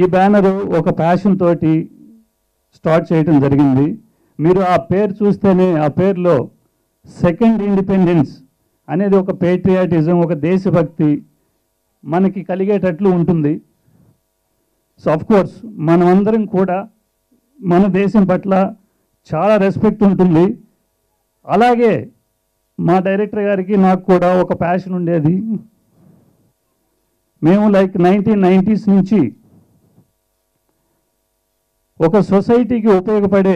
ఈ బ్యానర్ ఒక ప్యాషన్ తోటి స్టార్ట్ చేయటం జరిగింది మీరు ఆ పేరు చూస్తేనే ఆ పేరులో సెకండ్ ఇండిపెండెన్స్ అనేది ఒక పేట్రియాటిజం ఒక దేశభక్తి మనకి కలిగేటట్లు ఉంటుంది సో అఫ్ కోర్స్ మనమందరం కూడా మన దేశం పట్ల చాలా రెస్పెక్ట్ ఉంటుంది అలాగే మా డైరెక్టర్ గారికి నాకు కూడా ఒక ప్యాషన్ ఉండేది మేము లైక్ నైన్టీన్ నైంటీస్ నుంచి ఒక సొసైటీకి ఉపయోగపడే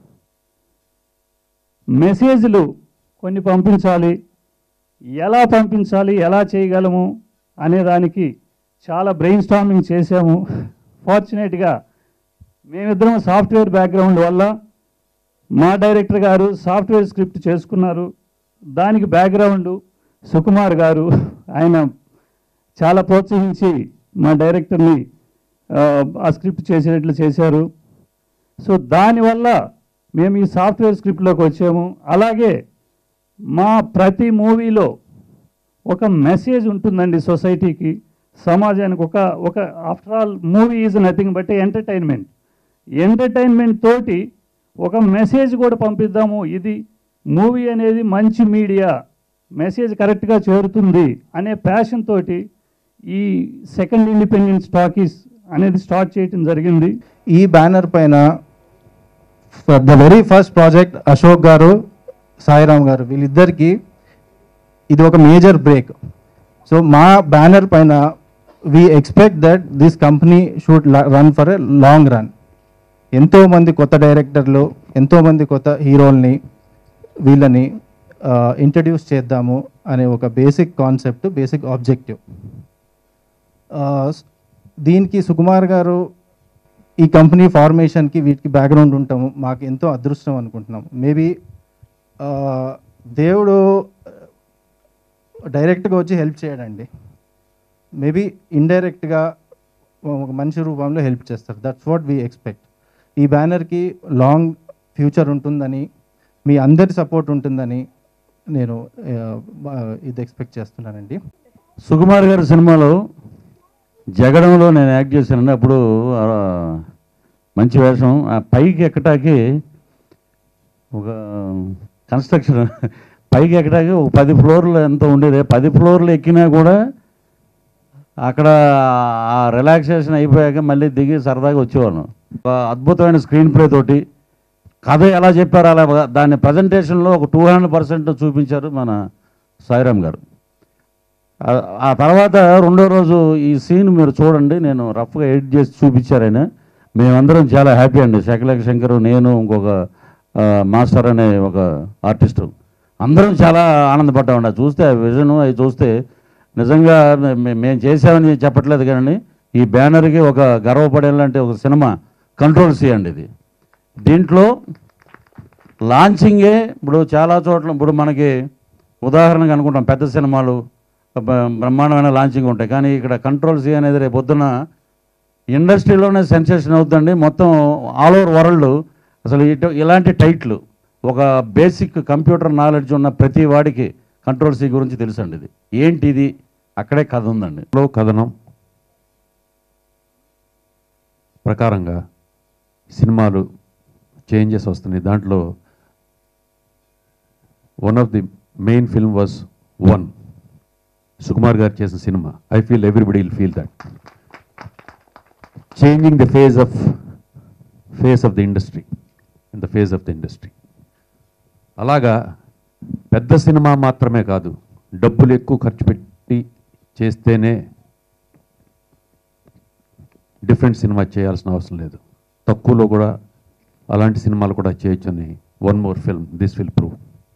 మెసేజ్లు కొన్ని పంపించాలి ఎలా పంపించాలి ఎలా చేయగలము అనే దానికి చాలా బ్రెయిన్ స్టార్మింగ్ చేసాము ఫార్చునేట్గా మేమిద్దరం సాఫ్ట్వేర్ బ్యాక్గ్రౌండ్ వల్ల మా డైరెక్టర్ గారు సాఫ్ట్వేర్ స్క్రిప్ట్ చేసుకున్నారు దానికి బ్యాక్గ్రౌండ్ సుకుమార్ గారు ఆయన చాలా ప్రోత్సహించి మా డైరెక్టర్ని ఆ, ఆ స్క్రిప్ట్ చేసేటట్లు చేశారు సో దానివల్ల మేము ఈ సాఫ్ట్వేర్ స్క్రిప్ట్లోకి వచ్చాము అలాగే మా ప్రతి మూవీలో ఒక మెసేజ్ ఉంటుందండి సొసైటీకి సమాజానికి ఒక ఒక after all movie is nothing but entertainment entertainment తోటి ఒక మెసేజ్ కూడా పంపిద్దాము ఇది మూవీ అనేది మంచి మీడియా మెసేజ్ కరెక్ట్గా చేరుతుంది అనే ప్యాషన్ తోటి ఈ సెకండ్ ఇండిపెండెన్స్ టాకీస్ అనేది స్టార్ట్ చేయటం జరిగింది ఈ బ్యానర్ పైన for the very first project Ashok garu Sairam garu వీళ్ళిద్దరికి ఇది ఒక మేజర్ బ్రేక్ సో మా బ్యానర్ పైన we expect that this company should run for a long run ఎంతోమంది కొత్త డైరెక్టర్లు ఎంతోమంది కొత్త హీరోల్ని వీళ్ళని ఇంట్రడ్యూస్ చేద్దాము అనే ఒక బేసిక్ కాన్సెప్ట్ బేసిక్ ఆబ్జెక్టివ్ దీనికి సుకుమార్ గారు ఈ కంపెనీ ఫార్మేషన్కి వీటికి బ్యాక్గ్రౌండ్ ఉంటాము మాకు ఎంతో అదృష్టం అనుకుంటున్నాం మేబీ దేవుడు డైరెక్ట్గా వచ్చి హెల్ప్ చేయడండి మేబీ ఇండైరెక్ట్గా ఒక మనిషి రూపంలో హెల్ప్ చేస్తారు దట్స్ వాట్ వీ ఎక్స్పెక్ట్ ఈ బ్యానర్కి లాంగ్ ఫ్యూచర్ ఉంటుందని మీ అందరి సపోర్ట్ ఉంటుందని నేను ఆ, ఇది ఎక్స్పెక్ట్ చేస్తున్నానండి సుకుమార్ గారి సినిమాలో జగడంలో నేను యాక్ట్ చేశానండి అప్పుడు ఆ, మంచి వేషం ఆ పైకి ఎక్కటానికి ఒక కన్స్ట్రక్షన్ పైకి ఎక్కడానికి ఒక పది ఫ్లోర్లు ఎంత ఉండేది పది ఫ్లోర్లు ఎక్కినా కూడా అక్కడ ఆ రిలాక్సేషన్ అయిపోయాక మళ్ళీ దిగి సరదాగా వచ్చేవాళ్ళం ఒక అద్భుతమైన స్క్రీన్ ప్లే తోటి కథ ఎలా చెప్పారో అలా దాన్ని ప్రజెంటేషన్లో ఒక టూ హండ్రెడ్ పర్సెంట్ చూపించారు మన సాయిరామ్ గారు ఆ- ఆ తర్వాత రెండో రోజు ఈ సీన్ మీరు చూడండి నేను రఫ్గా ఎడిట్ చేసి చూపించారు ఆయన మేమందరం చాలా హ్యాపీ అండి శకలేఖ శంకర్ నేను ఇంకొక ఆ, మాస్టర్ అనే ఒక ఆర్టిస్టు అందరం చాలా ఆనందపడ్డామండి అది చూస్తే ఆ విజన్ అవి చూస్తే నిజంగా మే- మే- మేము చేసామని చెప్పట్లేదు కానీ ఈ బ్యానర్కి ఒక గర్వపడేలాంటి ఒక సినిమా కంట్రోల్ సి అండి ఇది దీంట్లో లాంచింగే ఇప్పుడు చాలా చోట్ల ఇప్పుడు మనకి ఉదాహరణకు అనుకుంటాం పెద్ద సినిమాలు బ- బ్రహ్మాండమైన లాంచింగ్ ఉంటాయి కానీ ఇక్కడ కంట్రోల్ సి అనేది రేపు పొద్దున ఇండస్ట్రీలోనే సెన్సేషన్ అవుతుందండి మొత్తం ఆల్ ఓవర్ వరల్డ్ అసలు ఇటు ఇలాంటి టైట్లు ఒక బేసిక్ కంప్యూటర్ నాలెడ్జ్ ఉన్న ప్రతి వాడికి కంట్రోల్ సి గురించి తెలుసండి ఇది ఏంటి ఇది అక్కడే కథ ఉందండి లో కథనం ప్రకారంగా సినిమాలు చేంజెస్ వస్తున్నాయి దాంట్లో one of the main film was one Sukumar garu చేసిన సినిమా I feel everybody will feel that changing the phase of face of the industry in the phase of the industry అలాగా పెద్ద సినిమా మాత్రమే కాదు డబ్బులు ఎక్కువ ఖర్చు పెట్టి చేస్తేనే డిఫరెంట్ సినిమా చేయాల్సిన అవసరం లేదు తక్కువలో కూడా అలాంటి సినిమాలు కూడా చేయొచ్చని one more film this will prove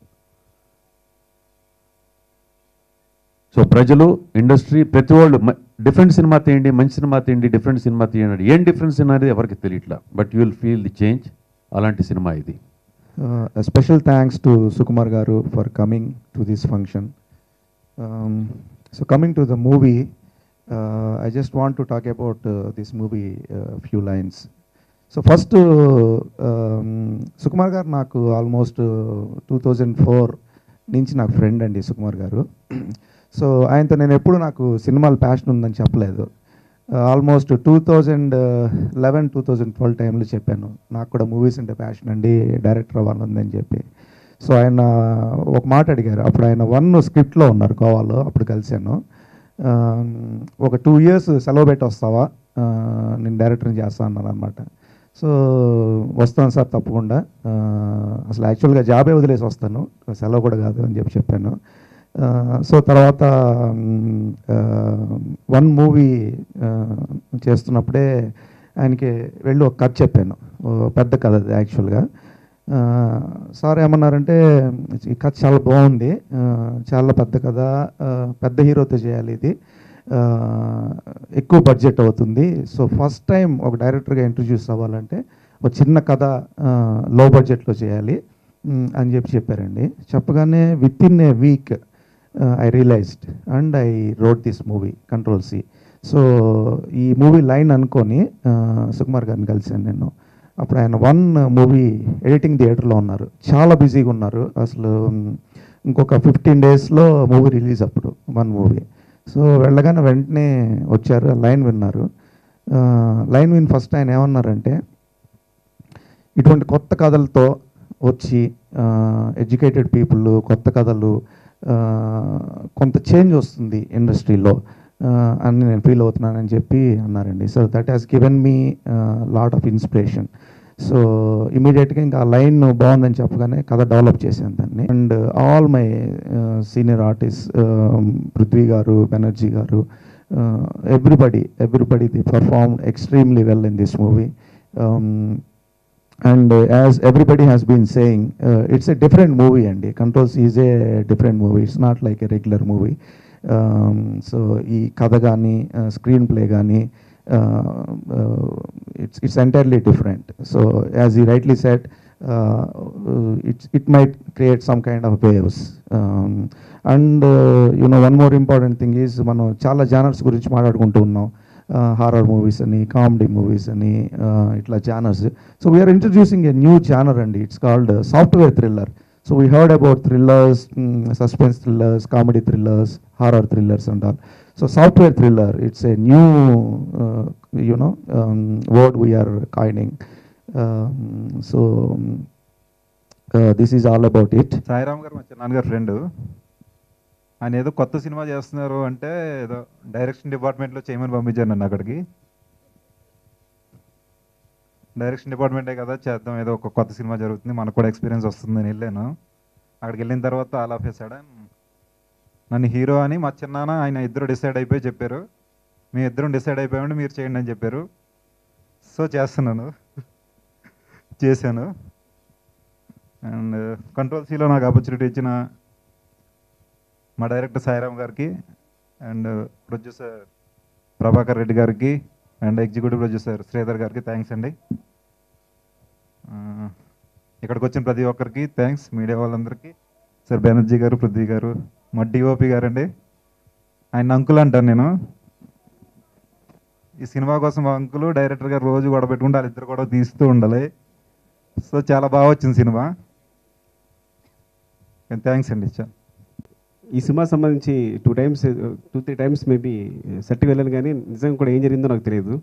so ప్రజలు ఇండస్ట్రీ ప్రతి వాళ్ళు డిఫరెంట్ సినిమా తీయండి మంచి సినిమా తీయండి డిఫరెంట్ సినిమా తీయండి ఏం డిఫరెన్స్ అనేది ఎవరికి తెలియట్లా but you will feel the change అలాంటి సినిమా ఇది Uh, a special thanks to Sukumar Garu for coming to this function. Um, so coming to the movie, uh, I just want to talk about uh, this movie a few lines. So first Sukumar garu నాకు almost two thousand four నుంచి నాకు friend అండి సుకుమార్ గారు so ఆయనతో నేను ఎప్పుడు నాకు సినిమాల ప్యాషన్ ఉందని చెప్పలేదు almost two thousand eleven two thousand twelve టైంలో చెప్పాను నాకు కూడా మూవీస్ అంటే ప్యాషన్ అండి డైరెక్టర్ అవ్వాలని చెప్పి సో ఆయన ఒక మాట అడిగారు అప్పుడు ఆయన వన్ స్క్రిప్ట్లో ఉన్నారు గోవాలో అప్పుడు కలిశాను ఆ, ఒక టూ ఇయర్స్ సెలవు పెట్టి వస్తావా ఆ, నేను డైరెక్టర్ని చేస్తా అన్నాను అనమాట సో వస్తాను సార్ తప్పకుండా ఆ, అసలు యాక్చువల్గా జాబే వదిలేసి వస్తాను సెలవు కూడా కాదు అని చెప్పి చెప్పాను ఆ, సో తర్వాత వన్ మూవీ చేస్తున్నప్పుడే ఆయనకి వెళ్ళి ఒక కథ చెప్పాను ఓ పెద్ద కథ అది యాక్చువల్గా ఆ, సార్ ఏమన్నారంటే ఈ కథ చాలా బాగుంది ఆ, చాలా పెద్ద కథ ఆ, పెద్ద హీరోతో చేయాలి ఇది ఆ, ఎక్కువ బడ్జెట్ అవుతుంది సో ఫస్ట్ టైం ఒక డైరెక్టర్గా ఇంట్రడ్యూస్ అవ్వాలంటే ఒక చిన్న కథ లో బడ్జెట్లో చేయాలి మ్, అని చెప్పి చెప్పారండి చెప్పగానే within a week I realised and I wrote this movie control C so ఈ మూవీ లైన్ అనుకొని ఆ, సుకుమార్ గారిని కలిశాను నేను అప్పుడు ఆయన వన్ మూవీ ఎడిటింగ్ థియేటర్లో ఉన్నారు చాలా బిజీగా ఉన్నారు అసలు మ్, ఇంకొక ఫిఫ్టీన్ డేస్లో మూవీ రిలీజ్ అప్పుడు వన్ మూవీ సో వెళ్ళగానే వెంటనే వచ్చారు లైన్ విన్నారు ఆ, లైన్ విన్ ఫస్ట్ ఆయన ఏమన్నారంటే ఇటువంటి కొత్త కథలతో వచ్చి ఎడ్యుకేటెడ్ పీపుల్ కొత్త కథలు ఆ, కొంత చేంజ్ వస్తుంది ఇండస్ట్రీలో అని నేను ఫీల్ అవుతున్నానని చెప్పి అన్నారండి so that has given me lot of inspiration so ఇమీడియట్గా ఇంకా ఆ లైన్ బాగుందని చెప్పగానే కథ డెవలప్ చేశాను దాన్ని and all my senior artist Prithvi garu Banerjee garu everybody everybody the perform extremely well in this movie and uh, as everybody has been saying uh, it's a different movie and controls is a different movie it's not like a regular movie um, so ఈ కథ కానీ screen play కానీ it's it's entirely different so as ఈ rightly set it's it might create some kind of waves and you know one more important thing is మనం చాలా genres గురించి మాట్లాడుకుంటూ ఉన్నాం హారర్ మూవీస్ అని కామెడీ మూవీస్ అని uh, ఇట్లా genres so we are introducing a new genre అండి it's called software thriller so we heard about thrillers suspense thrillers comedy thrillers horror thrillers and all so software thriller it's a new you know word we are coining so this is all about it Sairam garu మా చిన్నాన్నగారు friend ఆయన ఏదో కొత్త cinema చేస్తున్నారు అంటే ఏదో direction డిపార్ట్మెంట్లో చేయమని పంపించారు నన్ను అక్కడికి డైరెక్షన్ డిపార్ట్మెంటే కదా చేద్దాం ఏదో ఒక కొత్త సినిమా జరుగుతుంది మనకు కూడా ఎక్స్పీరియన్స్ వస్తుందని వెళ్ళాను అక్కడికి వెళ్ళిన తర్వాత ఆల్ ఆఫ్ సడన్ నన్ను హీరో అని మా చిన్నాన్న ఆయన ఇద్దరు డిసైడ్ అయిపోయి చెప్పారు మీ ఇద్దరం డిసైడ్ అయిపోయామంటే మీరు చేయండి అని చెప్పారు సో చేస్తున్నాను చేశాను అండ్ కంట్రోల్ సీలో నాకు ఆపర్చునిటీ ఇచ్చిన మా డైరెక్టర్ సాయిరామ్ గారికి అండ్ ప్రొడ్యూసర్ ప్రభాకర్ రెడ్డి గారికి అండ్ ఎగ్జిక్యూటివ్ ప్రొడ్యూసర్ శ్రీధర్ గారికి థ్యాంక్స్ అండి ఆ, ఇక్కడికి వచ్చిన ప్రతి ఒక్కరికి థ్యాంక్స్ మీడియా వాళ్ళందరికీ సార్ బెనర్జీ గారు పృథ్వీ గారు మా డిఓపి గారండి ఆయన అంకుల్ అంటాను నేను ఈ సినిమా కోసం మా అంకులు డైరెక్టర్ గారు రోజు గొడవ పెట్టుకుంటే వాళ్ళిద్దరు కూడా తీస్తూ ఉండాలి సో చాలా బాగా వచ్చింది సినిమా థ్యాంక్స్ అండి చా ఈ సినిమా సంబంధించి two times two three times maybe సెట్కి వెళ్ళాను కానీ నిజంగా కూడా ఏం జరిగిందో నాకు తెలియదు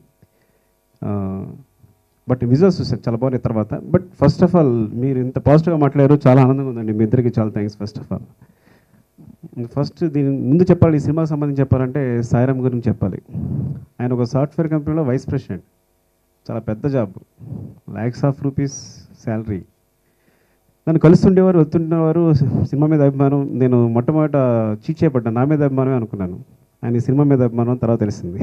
బట్ విజువల్స్ చూసాను చాలా బాగున్నాయి తర్వాత బట్ ఫస్ట్ ఆఫ్ ఆల్ మీరు ఇంత పాజిటివ్గా మాట్లాడారు చాలా ఆనందంగా ఉందండి మీ ఇద్దరికి చాలా thanks first of all first దీని ముందు చెప్పాలి ఈ సినిమాకి సంబంధించి చెప్పాలంటే సాయిరామ్ గురించి చెప్పాలి ఆయన ఒక సాఫ్ట్వేర్ కంపెనీలో వైస్ ప్రెసిడెంట్ చాలా పెద్ద job lakhs of rupees salary నన్ను కలుస్తుండేవారు వెళ్తుండేవారు సినిమా మీద అభిమానం నేను మొట్టమొదట చీట్ చేయబడ్డా నా మీద అభిమానమే అనుకున్నాను ఆయన ఈ సినిమా మీద అభిమానం తర్వాత తెలిసింది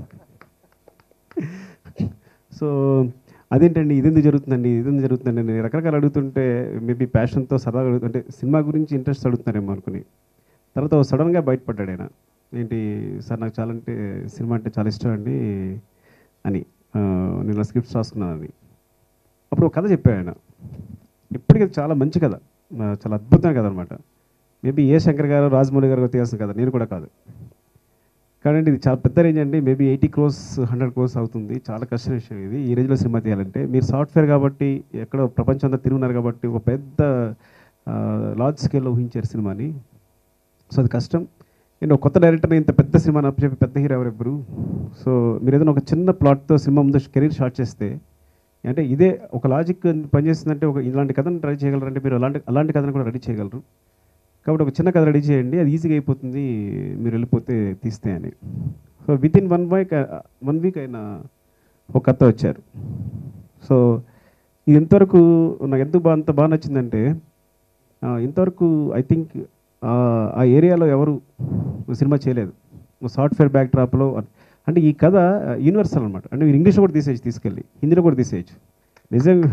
సో అదేంటండి ఇదెందుకు జరుగుతుందండి ఇదెందుకు జరుగుతుందండి నేను రకరకాలు అడుగుతుంటే మేబీ ప్యాషన్తో సరదాగా అడుగుతుంటే సినిమా గురించి ఇంట్రెస్ట్ అడుగుతున్నారేమో అనుకుని తర్వాత సడన్గా బయటపడ్డాడు ఆయన ఏంటి సార్ నాకు చాలా అంటే సినిమా అంటే చాలా ఇష్టం అండి అని ఆ, నేను స్క్రిప్ట్స్ రాసుకున్నానని అప్పుడు ఒక కథ చెప్పాడు ఆయన ఇప్పటికీ అది చాలా మంచి కథ ఆ, చాలా అద్భుతమైన కథ అనమాట మేబీ ఏ శంకర్ గారు రాజమౌళి గారు తీయాల్సిన కథ నేను కూడా కాదు కానీ ఇది చాలా పెద్ద రేంజ్ అండి maybe eighty crores hundred crores అవుతుంది చాలా కష్టం విషయం ఇది ఈ రేంజ్లో సినిమా తీయాలంటే మీరు సాఫ్ట్వేర్ కాబట్టి ఎక్కడో ప్రపంచం అంతా తిరుగున్నారు కాబట్టి ఒక పెద్ద లార్జ్ స్కేల్లో ఊహించారు సినిమాని సో అది కష్టం నేను ఒక కొత్త డైరెక్టర్ని ఇంత పెద్ద సినిమా చెప్పి పెద్ద హీరో ఎవరు ఎవ్వరు సో మీరు ఏదైనా ఒక చిన్న ప్లాట్తో సినిమా ముందు కెరీర్ స్టార్ట్ చేస్తే అంటే ఇదే ఒక లాజిక్ పనిచేస్తుందంటే ఒక ఇలాంటి కథను రెడీ చేయగలరు అంటే మీరు అలాంటి అలాంటి కథను కూడా రెడీ చేయగలరు కాబట్టి ఒక చిన్న కథ రెడీ చేయండి అది ఈజీగా అయిపోతుంది మీరు వెళ్ళిపోతే తీస్తే అని so within one week one week అయిన ఒక కథ వచ్చారు సో ఇది ఎంతవరకు నాకు ఎందుకు బాగా అంత బాగా నచ్చిందంటే ఆ, ఇంతవరకు ఐ థింక్ ఆ ఏరియాలో ఎవరు సినిమా చేయలేదు సాఫ్ట్వేర్ బ్యాక్ డ్రాప్లో అంటే ఈ కథ యూనివర్సల్ అనమాట అంటే మీరు ఇంగ్లీష్లో కూడా తీసేయచ్చు తీసుకెళ్ళి హిందీలో కూడా తీసేయచ్చు నిజంగా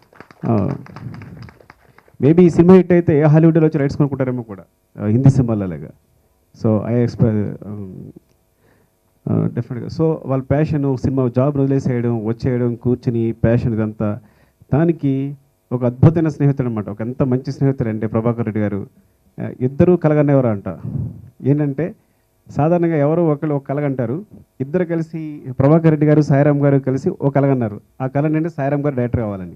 మేబీ ఈ సినిమా హిట్ అయితే ఏ హాలీవుడ్లో వచ్చి రైట్స్ కొనుక్కుంటారేమో కూడా ఆ, హిందీ సినిమాలలాగా సో ఐ ఎక్స్పె డెఫినెట్గా సో వాళ్ళ ప్యాషన్ సినిమా జాబ్ వదిలేసేయడం వచ్చేయడం కూర్చుని ప్యాషన్ ఇదంతా దానికి ఒక అద్భుతమైన స్నేహితుడు అనమాట ఒక ఎంత మంచి స్నేహితుడు అంటే ప్రభాకర్ రెడ్డి గారు ఆ, ఇద్దరు కలగనేవారు అంట ఏంటంటే సాధారణంగా ఎవరో ఒకళ్ళు ఒక కలగంటారు ఇద్దరు కలిసి ప్రభాకర్ రెడ్డి గారు సాయిరామ్ గారు కలిసి ఒక కలగన్నారు ఆ కళ అంటే సాయిరామ్ గారు డైరెక్టర్ కావాలని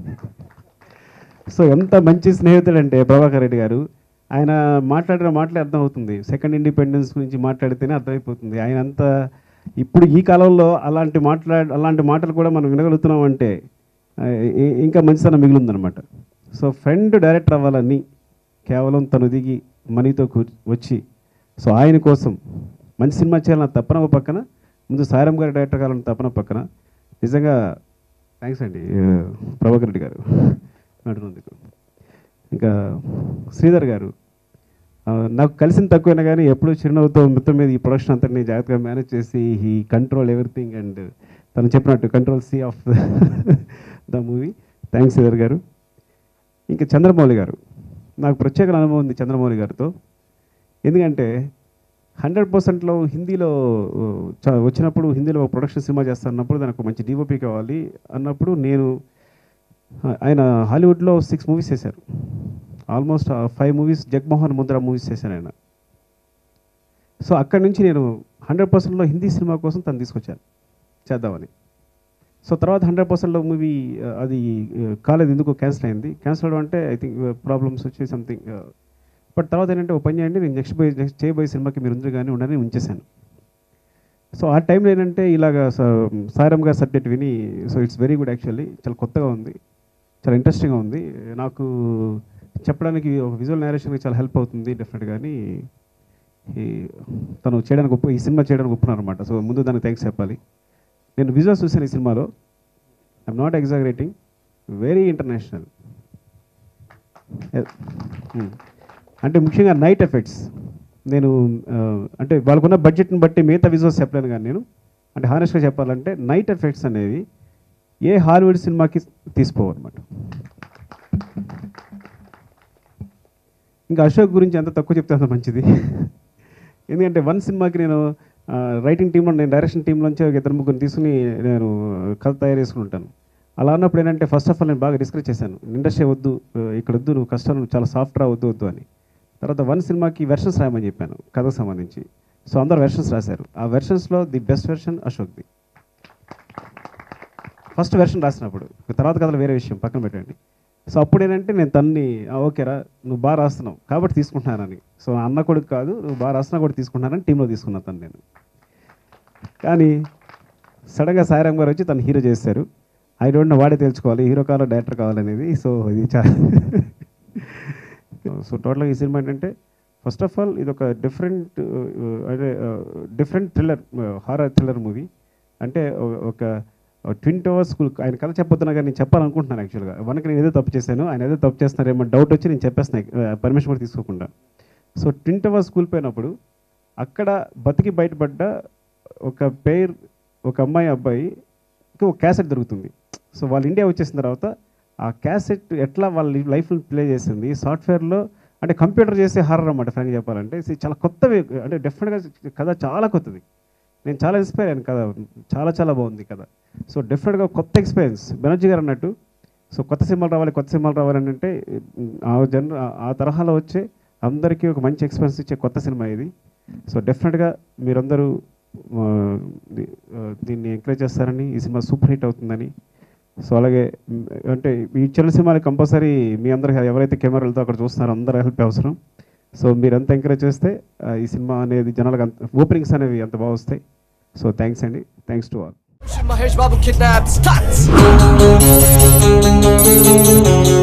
సో ఎంత మంచి స్నేహితుడు అంటే ప్రభాకర్ రెడ్డి గారు ఆయన మాట్లాడిన మాటలే అర్థమవుతుంది సెకండ్ ఇండిపెండెన్స్ గురించి మాట్లాడితేనే అర్థమైపోతుంది ఆయన అంత ఇప్పుడు ఈ కాలంలో అలాంటి మాట్లా అలాంటి మాటలు కూడా మనం వినగలుగుతున్నాం అంటే ఆ, ఇ- ఇంకా మంచితనం మిగిలిందనమాట సో ఫ్రెండ్ డైరెక్టర్ అవ్వాలని కేవలం తను దిగి మనీతో కూర్చు వచ్చి సో ఆయన కోసం మంచి సినిమా చేయాలన్న తప్పన ఒక పక్కన ముందు సాయిరామ్ గారి డైరెక్టర్ కావాలన్న తప్పన పక్కన నిజంగా థ్యాంక్స్ అండి ఆ, ప్రభాకర్ రెడ్డి గారు నడునందుకు ఇంకా శ్రీధర్ గారు ఆ, నాకు కలిసిన తక్కువైనా కానీ ఎప్పుడూ చిరునవ్వుతో మొత్తం మీద ఈ ప్రొడక్షన్ అంతటిని జాగ్రత్తగా మేనేజ్ చేసి ఈ కంట్రోల్ ఎవ్రీథింగ్ అండ్ తను చెప్పినట్టు control C of the movie thanks Sridhar garu ఇంకా చంద్రమౌళి గారు నాకు ప్రత్యేక అనుభవం ఉంది చంద్రమౌళి గారితో ఎందుకంటే హండ్రెడ్ పర్సెంట్లో హిందీలో ఆ, చ- వచ్చినప్పుడు హిందీలో ఒక ప్రొడక్షన్ సినిమా చేస్తానన్నప్పుడు దానికి ఒక మంచి డిఓపి కావాలి అన్నప్పుడు నేను ఆ, ఆయన హాలీవుడ్లో సిక్స్ మూవీస్ చేశారు almost five movies Jagmohan Mudra movies చేశాను ఆయన సో అక్కడి నుంచి నేను హండ్రెడ్ పర్సెంట్లో హిందీ సినిమా కోసం తను తీసుకొచ్చాను చేద్దామని సో తర్వాత హండ్రెడ్ పర్సెంట్లో మూవీ అది ఆ, కాలేదు ఎందుకు క్యాన్సిల్ అయింది క్యాన్సిల్ అవడం అంటే ఐ థింక్ ప్రాబ్లమ్స్ వచ్చి సంథింగ్ బట్ తర్వాత ఏంటంటే ఓ పని చేయండి నేను నెక్స్ట్ పోయి నెక్స్ట్ చేయబోయే సినిమాకి మీరు ఉందరు కానీ ఉండని ఉంచేశాను సో ఆ టైంలో ఏంటంటే ఇలాగ స- సాయిరామ్ గారి సబ్జెక్ట్ విని so it's very good actually చాలా కొత్తగా ఉంది చాలా ఇంట్రెస్టింగ్గా ఉంది నాకు చెప్పడానికి ఒక విజువల్ నేరేషన్కి చాలా హెల్ప్ అవుతుంది డెఫినెట్ కానీ ఈ తను చేయడానికి ఒప్పు ఈ సినిమా చేయడానికి ఒప్పున్నారు అనమాట సో ముందు దానికి థ్యాంక్స్ చెప్పాలి నేను విజువల్స్ చూసాను ఈ సినిమాలో I'm not exaggerating very international అంటే ముఖ్యంగా నైట్ ఎఫెక్ట్స్ నేను ఆ, అంటే వాళ్ళకున్న బడ్జెట్ని బట్టి మిగతా విజువల్స్ చెప్పలేను కానీ నేను అంటే హానెస్ట్గా చెప్పాలంటే నైట్ ఎఫెక్ట్స్ అనేవి ఏ హాలీవుడ్ సినిమాకి తీసుకోవన్నమాట ఇంకా అశోక్ గురించి ఎంత తక్కువ చెప్తే అంత మంచిది ఎందుకంటే వన్ సినిమాకి నేను రైటింగ్ టీంలో నేను డైరెక్షన్ టీంలోంచి ఒక ఇద్దరు ముగ్గురు తీసుకుని నేను కథ తయారు చేసుకుని ఉంటాను అలా అన్నప్పుడు ఏంటంటే ఫస్ట్ ఆఫ్ ఆల్ నేను బాగా డిస్కస్ చేశాను ఇండస్ట్రీ వద్దు ఆ, ఇక్కడ వద్దు నువ్వు కష్టం నువ్వు చాలా సాఫ్ట్ రా వద్దు వద్దు అని తర్వాత వన్ సినిమాకి వెర్షన్స్ రాయమని చెప్పాను కథకు సంబంధించి సో అందరు వెర్షన్స్ రాశారు ఆ వెర్షన్స్లో ది బెస్ట్ వెర్షన్ అశోక్ది ఫస్ట్ వెర్షన్ రాసినప్పుడు తర్వాత కథలు వేరే విషయం పక్కన పెట్టండి సో అప్పుడు ఏంటంటే నేను తన్ని "ఆ, ఓకేరా నువ్వు బాగా రాస్తున్నావు కాబట్టి తీసుకుంటున్నానని సో అన్న కొడుకు కాదు నువ్వు బాగా రాస్తున్నా కూడా తీసుకుంటున్నానని టీంలో తీసుకున్నా తను నేను కానీ సడన్గా సాయిరామ్ గారు వచ్చి తను హీరో చేశారు ఐ డోంట్ నో వాడే తెలుసుకోవాలి హీరో కావాలో డైరెక్టర్ కావాలనేది సో ఇది చాలా సో టోటల్గా ఈ సినిమా ఏంటంటే ఫస్ట్ ఆఫ్ ఆల్ ఇది ఒక డిఫరెంట్ అంటే different thriller horror thriller movie అంటే ఒ- ఒక ట్విన్ టవర్స్ స్కూల్ ఆయన కథ చెప్పొద్దునా కానీ నేను చెప్పాలనుకుంటున్నాను యాక్చువల్గా వనకి నేను ఏదో తప్పు చేశాను ఆయన ఏదో తప్పు చేస్తున్నారేమో డౌట్ వచ్చి నేను చెప్పేస్తున్నాను పర్మిషన్ కూడా తీసుకోకుండా సో ట్విన్ టవర్స్ స్కూల్ పోయినప్పుడు అక్కడ బతికి బయటపడ్డ ఒక పేర్ ఒక అమ్మాయి అబ్బాయికి ఒక క్యాసెట్ దొరుకుతుంది సో వాళ్ళు ఇండియా వచ్చేసిన తర్వాత ఆ క్యాసెట్ ఎట్లా వాళ్ళ లైఫ్లో ప్లే చేసింది సాఫ్ట్వేర్లో అంటే కంప్యూటర్ చేసే హారర్ అన్నమాట ఫ్రాంక్ చెప్పాలంటే ఇది చాలా కొత్తవి అంటే డెఫినెట్గా కథ చాలా కొత్తది నేను చాలా ఇన్స్పైర్ అయ్యాను కథ చాలా చాలా బాగుంది కథ సో డెఫినెట్గా కొత్త ఎక్స్పీరియన్స్ బెనర్జీ గారు అన్నట్టు సో కొత్త సినిమాలు రావాలి కొత్త సినిమాలు రావాలి అని అంటే ఆ జన ఆ తరహాలో వచ్చే అందరికీ ఒక మంచి ఎక్స్పీరియన్స్ ఇచ్చే కొత్త సినిమా ఇది సో డెఫినెట్గా మీరందరూ ఆ, ది- ఆ, దీన్ని ఎంకరేజ్ చేస్తారని ఈ సినిమా సూపర్ హిట్ అవుతుందని సో అలాగే మ్, అంటే ఈ చిన్న సినిమాలు కంపల్సరీ మీ అందరు ఎవరైతే కెమెరాలతో అక్కడ చూస్తున్నారో అందరూ హెల్ప్ అవసరం సో మీరంతా ఎంకరేజ్ చేస్తే ఆ, ఈ సినిమా అనేది జనాలకు అంత ఓపెనింగ్స్ అనేవి అంత బాగా వస్తాయి సో థ్యాంక్స్ అండి thanks to all Mahesh Babu kidnapped. Starts.